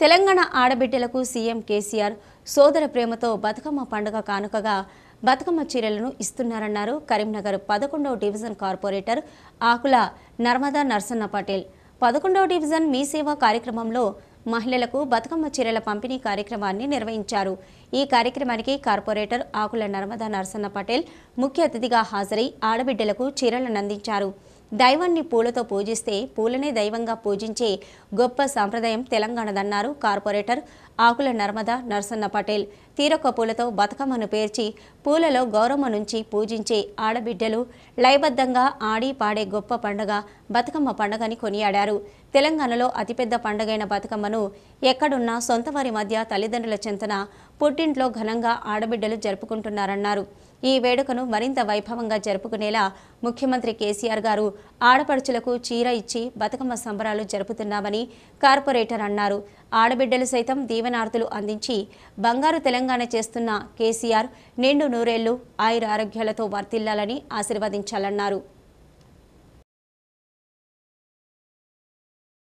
తెలంగాణ ఆడబిడ్డలకు సీఎం కేసీఆర్ సోదర ప్రేమతో బతుకమ్మ పండుగ కానుకగా బతుకమ్మ చీరలను ఇస్తున్నారన్నారు కరీంనగర్ పదకొండవ డివిజన్ కార్పొరేటర్ ఆకుల నర్మదా నర్సన్న పటేల్ పదకొండవ డివిజన్ మీ సేవ కార్యక్రమంలో మహిళలకు బతుకమ్మ చీరల పంపిణీ కార్యక్రమాన్ని నిర్వహించారు ఈ కార్యక్రమానికి కార్పొరేటర్ ఆకుల నర్మదా నర్సన్న పటేల్ ముఖ్య అతిథిగా హాజరై ఆడబిడ్డలకు చీరలను అందించారు దైవాన్ని పూలతో పూజిస్తే పూలనే దైవంగా పూజించే గొప్ప సాంప్రదాయం తెలంగాణదన్నారు కార్పొరేటర్ ఆకుల నర్మద నర్సన్న పటేల్ తీరొక్క పూలతో బతుకమ్మను పేర్చి పూలలో గౌరమ్మ నుంచి పూజించే ఆడబిడ్డలు లయబద్ధంగా ఆడి పాడే గొప్ప పండుగ బతుకమ్మ పండుగని కొనియాడారు తెలంగాణలో అతిపెద్ద పండుగైన బతుకమ్మను ఎక్కడున్నా సొంత వారి మధ్య తల్లిదండ్రుల చెంతన పుట్టింట్లో ఘనంగా ఆడబిడ్డలు జరుపుకుంటున్నారన్నారు ఈ వేడుకను మరింత వైభవంగా జరుపుకునేలా ముఖ్యమంత్రి కేసీఆర్ గారు ఆడపడుచులకు చీర ఇచ్చి బతుకమ్మ సంబరాలు జరుపుతున్నామని కార్పొరేటర్ అన్నారు ఆడబిడ్డలు సైతం దీవెనార్తులు అందించి బంగారు తెలంగాణ చేస్తున్న కేసీఆర్ నిండు నూరేళ్లు ఆయుర ఆరోగ్యాలతో వర్తిల్లాలని ఆశీర్వదించాలన్నారు